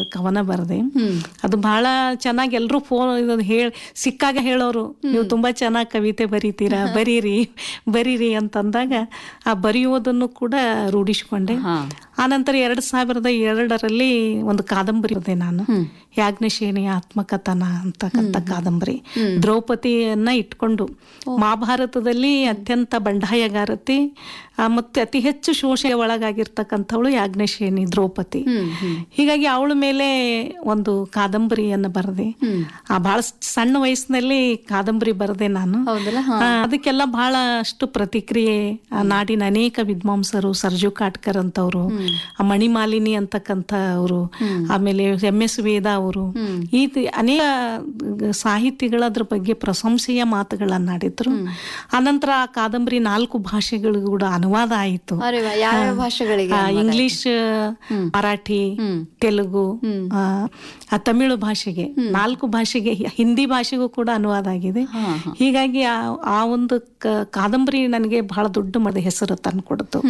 ಕವನ ಬರೆದೆ ಅದು ಬಹಳ ಚೆನ್ನಾಗಿ ಎಲ್ಲರೂ ಫೋನ್ ಇದನ್ನ ಹೇಳಿ ಸಿಕ್ಕಾಗ ಹೇಳೋರು ನೀವು ತುಂಬಾ ಚೆನ್ನಾಗಿ ಕವಿತೆ ಬರೀತೀರಾ ಬರೀರಿ ಬರೀರಿ ಅಂತಂದಾಗ ಆ ಬರೆಯುವುದನ್ನು ಕೂಡ ರೂಢಿಸ್ಕೊಂಡೆ ಹಾ. ಆನಂತರ ಎರಡ್ ಸಾವಿರದ ಎರಡರಲ್ಲಿ ಒಂದು ಕಾದಂಬರಿ ಬರೆದೆ ನಾನು ಯಾಜ್ಞಶೇಣಿಯ ಆತ್ಮಕಥನ ಅಂತಕ್ಕಂಥ ಕಾದಂಬರಿ ದ್ರೌಪದಿಯನ್ನ ಇಟ್ಕೊಂಡು ಮಹಾಭಾರತದಲ್ಲಿ ಅತ್ಯಂತ ಬಂಡಾಯಗಾರತಿ ಆ, ಮತ್ತೆ ಅತಿ ಹೆಚ್ಚು ಶೋಷೆಗೆ ಒಳಗಾಗಿರ್ತಕ್ಕಂಥವಳು ಯಾಜ್ಞಶೇಣಿ ದ್ರೌಪದಿ ಹೀಗಾಗಿ ಅವಳ ಮೇಲೆ ಒಂದು ಕಾದಂಬರಿಯನ್ನು ಬರೆದೆ ಆ ಬಹಳ ಸಣ್ಣ ವಯಸ್ಸಿನಲ್ಲಿ ಕಾದಂಬರಿ ಬರೆದೆ ನಾನು ಹೌದಲ್ಲ ಆ, ಅದಕ್ಕೆಲ್ಲ ಬಹಳಷ್ಟು ಪ್ರತಿಕ್ರಿಯೆ ಆ ನಾಡಿನ ಅನೇಕ ವಿದ್ವಾಂಸರು ಸರ್ಜು ಕಾಟ್ಕರ್ ಅಂತವ್ರು ಆ ಮಣಿಮಾಲಿನಿ ಅಂತಕ್ಕಂಥ ಅವರು ಆಮೇಲೆ ಎಂ ಎಸ್ ವೇದ ಅವರು ಈ ತಿ- ಅನೇಕ ಸಾಹಿತಿಗಳ ಅದ್ರ ಬಗ್ಗೆ ಪ್ರಶಂಸೆಯ ಮಾತುಗಳನ್ನಾಡಿದ್ರು ಆನಂತರ ಆ ಕಾದಂಬರಿ ನಾಲ್ಕು ಭಾಷೆಗಳಿಗೂ ಕೂಡ ಅನುವಾದ ಆಯಿತು ಅರೆ ವಾ, ಯಾವ್ಯಾವ ಭಾಷೆಗಳಿಗೆ ಆ, ಇಂಗ್ಲಿಷ್ ಮರಾಠಿ ತೆಲುಗು ಆ, ಆ ತಮಿಳು ಭಾಷೆಗೆ ನಾಲ್ಕು ಭಾಷೆಗೆ ಹಿಂದಿ ಭಾಷೆಗೂ ಕೂಡ ಅನುವಾದ ಆಗಿದೆ ಹೀಗಾಗಿ ಆ ಆ ಒಂದು ಕ- ಕಾದಂಬರಿ ನನಗೆ ಬಹಳ ದೊಡ್ಡ ಮದ ಹೆಸರು ತಂದ್ಕೊಡ್ತು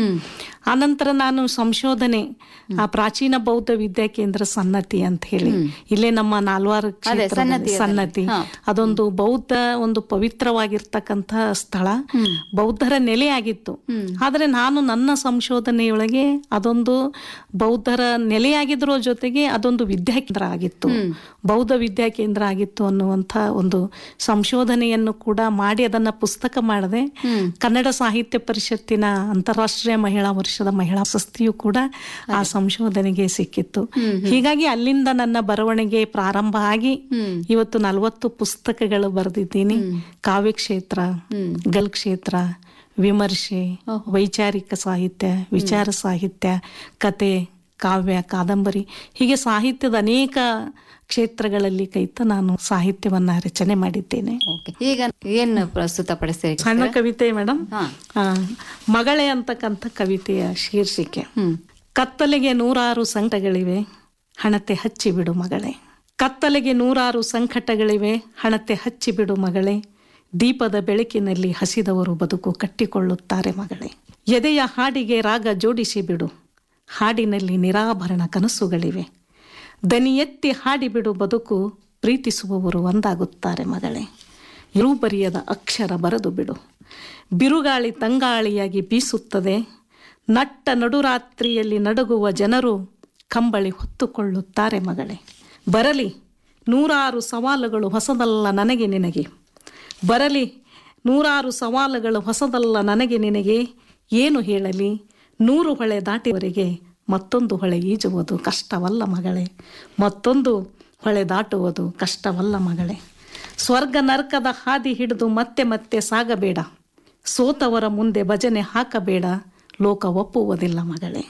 ಆನಂತರ ನಾನು ಸಂಶೋಧನೆ ಆ ಪ್ರಾಚೀನ ಬೌದ್ಧ ವಿದ್ಯಾ ಕೇಂದ್ರ ಸನ್ನತಿ ಅಂತ ಹೇಳಿ ಇಲ್ಲೇ ನಮ್ಮ ನಾಲ್ವಾರು ಕ್ಷೇತ್ರದಲ್ಲಿ ಸನ್ನತಿ ಅದೊಂದು ಬೌದ್ಧ ಒಂದು ಪವಿತ್ರವಾಗಿರ್ತಕ್ಕಂಥ ಸ್ಥಳ ಬೌದ್ಧರ ನೆಲೆಯಾಗಿತ್ತು ಆದ್ರೆ ನಾನು ನನ್ನ ಸಂಶೋಧನೆಯೊಳಗೆ ಅದೊಂದು ಬೌದ್ಧರ ನೆಲೆಯಾಗಿದ್ರ ಜೊತೆಗೆ ಅದೊಂದು ವಿದ್ಯಾಕೇಂದ್ರ ಆಗಿತ್ತು ಬೌದ್ಧ ವಿದ್ಯಾಕೇಂದ್ರ ಆಗಿತ್ತು ಅನ್ನುವಂಥ ಒಂದು ಸಂಶೋಧನೆಯನ್ನು ಕೂಡ ಮಾಡಿ ಅದನ್ನ ಪುಸ್ತಕ ಮಾಡಿದೆ ಕನ್ನಡ ಸಾಹಿತ್ಯ ಪರಿಷತ್ತಿನ ಅಂತಾರಾಷ್ಟ್ರೀಯ ಮಹಿಳಾ ವರ್ಷದ ಮಹಿಳಾ ಪ್ರಶಸ್ತಿಯು ಕೂಡ ಆ ಸಂಶೋಧನೆಗೆ ಸಿಕ್ಕಿತ್ತು ಹೀಗಾಗಿ ಅಲ್ಲಿಂದ ನನ್ನ ಬರವಣಿಗೆ ಪ್ರಾರಂಭ ಆಗಿ ಇವತ್ತು ನಲವತ್ತು ಪುಸ್ತಕಗಳು ಬರೆದಿದ್ದೀನಿ ಕಾವ್ಯ ಕ್ಷೇತ್ರ ಗಲ್ ಕ್ಷೇತ್ರ ವಿಮರ್ಶೆ ವೈಚಾರಿಕ ಸಾಹಿತ್ಯ ವಿಚಾರ ಸಾಹಿತ್ಯ ಕತೆ ಕಾವ್ಯ ಕಾದಂಬರಿ ಹೀಗೆ ಸಾಹಿತ್ಯದ ಅನೇಕ ಕ್ಷೇತ್ರಗಳಲ್ಲಿ ಕೈತ ನಾನು ಸಾಹಿತ್ಯವನ್ನ ರಚನೆ ಮಾಡಿದ್ದೇನೆ ಓಕೆ ಈಗ ಏನ್ ಪ್ರಸ್ತುತ ಪಡಿಸ್ತೀರಿ ಸಣ್ಣ ಕವಿತೆ ಮೇಡಮ್ ಹಾ. ಮಗಳೇ ಅಂತಕ್ಕಂಥ ಕವಿತೆಯ ಶೀರ್ಷಿಕೆ ಕತ್ತಲೆಗೆ ನೂರಾರು ಸಂಕಟಗಳಿವೆ ಹಣತೆ ಹಚ್ಚಿಬಿಡು ಮಗಳೇ ಕತ್ತಲೆಗೆ ನೂರಾರು ಸಂಕಟಗಳಿವೆ ಹಣತೆ ಹಚ್ಚಿಬಿಡು ಮಗಳೇ ದೀಪದ ಬೆಳಕಿನಲ್ಲಿ ಹಸಿದವರು ಬದುಕು ಕಟ್ಟಿಕೊಳ್ಳುತ್ತಾರೆ ಮಗಳೇ ಎದೆಯ ಹಾಡಿಗೆ ರಾಗ ಜೋಡಿಸಿ ಬಿಡು ಹಾಡಿನಲ್ಲಿ ನಿರಾಭರಣ ಕನಸುಗಳಿವೆ ದನಿ ಎತ್ತಿ ಹಾಡಿಬಿಡು ಬದುಕು ಪ್ರೀತಿಸುವವರು ಒಂದಾಗುತ್ತಾರೆ ಮಗಳೇ ಇರು ಬರೆಯದ ಅಕ್ಷರ ಬರೆದು ಬಿಡು ಬಿರುಗಾಳಿ ತಂಗಾಳಿಯಾಗಿ ಬೀಸುತ್ತದೆ ನಟ್ಟ ನಡುರಾತ್ರಿಯಲ್ಲಿ ನಡುಗುವ ಜನರು ಕಂಬಳಿ ಹೊತ್ತುಕೊಳ್ಳುತ್ತಾರೆ ಮಗಳೇ ಬರಲಿ ನೂರಾರು ಸವಾಲುಗಳು ಹೊಸದಲ್ಲ ನನಗೆ ನಿನಗೆ ಬರಲಿ ನೂರಾರು ಸವಾಲುಗಳು ಹೊಸದಲ್ಲ ನನಗೆ ನಿನಗೆ ಏನು ಹೇಳಲಿ ನೂರು ಹೊಳೆ ದಾಟಿವರೆಗೆ ಮತ್ತೊಂದು ಹೊಳೆ ಈಜುವುದು ಕಷ್ಟವಲ್ಲ ಮಗಳೇ ಮತ್ತೊಂದು ಹೊಳೆ ದಾಟುವುದು ಕಷ್ಟವಲ್ಲ ಮಗಳೇ ಸ್ವರ್ಗ ನರ್ಕದ ಹಾದಿ ಹಿಡಿದು ಮತ್ತೆ ಮತ್ತೆ ಸಾಗಬೇಡ ಸೋತವರ ಮುಂದೆ ಭಜನೆ ಹಾಕಬೇಡ ಲೋಕ ಒಪ್ಪುವುದಿಲ್ಲ ಮಗಳೇ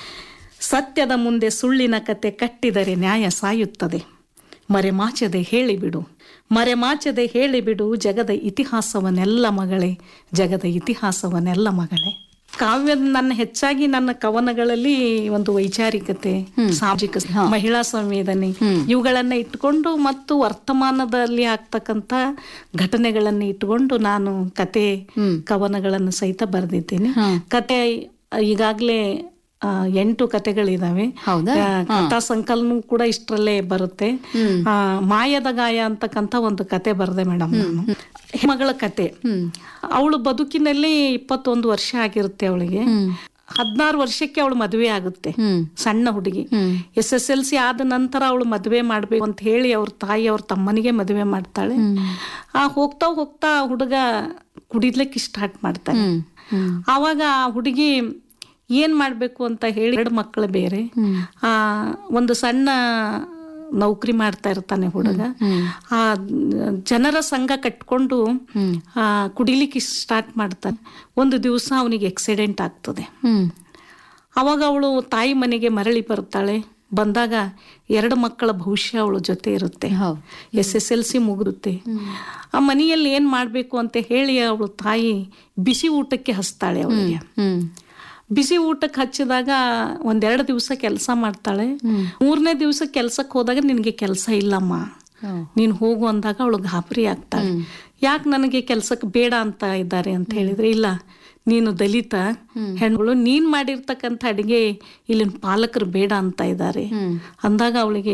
ಸತ್ಯದ ಮುಂದೆ ಸುಳ್ಳಿನ ಕತೆ ಕಟ್ಟಿದರೆ ನ್ಯಾಯ ಸಾಯುತ್ತದೆ ಮರೆಮಾಚದೆ ಹೇಳಿಬಿಡು ಮರೆಮಾಚದೆ ಹೇಳಿಬಿಡು ಜಗದ ಇತಿಹಾಸವನ್ನೆಲ್ಲ ಮಗಳೇ ಜಗದ ಇತಿಹಾಸವನ್ನೆಲ್ಲ ಮಗಳೇ ಕಾವ್ಯ ನನ್ನ ಹೆಚ್ಚಾಗಿ ನನ್ನ ಕವನಗಳಲ್ಲಿ ಒಂದು ವೈಚಾರಿಕತೆ ಸಾಮಾಜಿಕ ಮಹಿಳಾ ಸಂವೇದನೆ ಇವುಗಳನ್ನ ಇಟ್ಕೊಂಡು ಮತ್ತು ವರ್ತಮಾನದಲ್ಲಿ ಆಗ್ತಕ್ಕಂಥ ಘಟನೆಗಳನ್ನ ಇಟ್ಕೊಂಡು ನಾನು ಕತೆ ಕವನಗಳನ್ನು ಸಹಿತ ಬರೆದಿದ್ದೇನೆ ಕತೆ ಈಗಾಗಲೇ ಆ, ಎಂಟು ಕತೆಗಳಿದಾವೆ ಹೌದಾ? ಆ, ಕಥಾ ಸಂಕಲನ ಕೂಡ ಇಷ್ಟರಲ್ಲೇ ಬರುತ್ತೆ ಆ, ಮಾಯದ ಗಾಯ ಅಂತಕ್ಕಂಥ ಒಂದು ಕತೆ ಬರೆದೆ ಮೇಡಮ್ ನಾನು ಮಗಳ ಕತೆ ಅವಳು ಬದುಕಿನಲ್ಲಿ ಇಪ್ಪತ್ತೊಂದು ವರ್ಷ ಆಗಿರುತ್ತೆ ಅವಳಿಗೆ ಹದಿನಾರು ವರ್ಷಕ್ಕೆ ಅವಳು ಮದುವೆ ಆಗುತ್ತೆ ಸಣ್ಣ ಹುಡುಗಿ ಎಸ್ ಎಸ್ ಎಲ್ ಸಿ ಆದ ನಂತರ ಅವಳು ಮದುವೆ ಮಾಡ್ಬೇಕು ಅಂತ ಹೇಳಿ ಅವ್ರ ತಾಯಿ ಅವ್ರ ತಮ್ಮನಿಗೆ ಮದುವೆ ಮಾಡ್ತಾಳೆ ಆ ಹೋಗ್ತಾ ಹೋಗ್ತಾ ಆ ಹುಡುಗ ಕುಡಿದ್ಲಿಕ್ಕೆ ಸ್ಟಾರ್ಟ್ ಮಾಡ್ತಾನೆ ಆವಾಗ ಆ ಹುಡುಗಿ ಏನ್ ಮಾಡ್ಬೇಕು ಅಂತ ಹೇಳಿ ಎರಡು ಮಕ್ಕಳು ಬೇರೆ ಆ ಒಂದು ಸಣ್ಣ ನೌಕರಿ ಮಾಡ್ತಾ ಇರ್ತಾನೆ ಹುಡುಗ ಆ ಜನರ ಸಂಘ ಕಟ್ಕೊಂಡು ಆ ಕುಡಿಲಿಕ್ಕೆ ಸ್ಟಾರ್ಟ್ ಮಾಡ್ತಾನೆ ಒಂದು ದಿವಸ ಅವನಿಗೆ ಆಕ್ಸಿಡೆಂಟ್ ಆಗ್ತದೆ ಅವಾಗ ಅವಳು ತಾಯಿ ಮನೆಗೆ ಮರಳಿ ಬರ್ತಾಳೆ ಬಂದಾಗ ಎರಡು ಮಕ್ಕಳ ಭವಿಷ್ಯ ಅವಳ ಜೊತೆ ಇರುತ್ತೆ ಹೌದು ಎಸ್ ಎಸ್ ಎಲ್ ಸಿ ಮುಗಿರುತ್ತೆ ಆ ಮನೆಯಲ್ಲಿ ಏನ್ ಮಾಡ್ಬೇಕು ಅಂತ ಹೇಳಿ ಅವಳು ತಾಯಿ ಬಿಸಿ ಊಟಕ್ಕೆ ಹಚ್ತಾಳೆ ಅವಳಿಗೆ ಹ್ಮ್ ಬಿಸಿ ಊಟಕ್ಕೆ ಹಚ್ಚಿದಾಗ ಒಂದೆರಡು ದಿವಸ ಕೆಲಸ ಮಾಡ್ತಾಳೆ ಮೂರನೇ ದಿವಸ ಕೆಲ್ಸಕ್ಕೆ ಹೋದಾಗ ನಿನಗೆ ಕೆಲಸ ಇಲ್ಲಮ್ಮ ಹೌದು. ನೀನು ಹೋಗು ಅಂದಾಗ ಅವಳು ಗಾಬರಿ ಆಗ್ತಾಳೆ ಯಾಕೆ ನನಗೆ ಕೆಲ್ಸಕ್ಕೆ ಬೇಡ ಅಂತ ಇದ್ದಾರೆ ಅಂತ ಹೇಳಿದ್ರೆ ಇಲ್ಲ ನೀನು ದಲಿತ ಹೆಣ್ಗಳು ನೀನ್ ಮಾಡಿರ್ತಕ್ಕಂಥ ಅಡಿಗೆ ಇಲ್ಲಿನ ಪಾಲಕರು ಬೇಡ ಅಂತ ಇದ್ದಾರೆ ಅಂದಾಗ ಅವಳಿಗೆ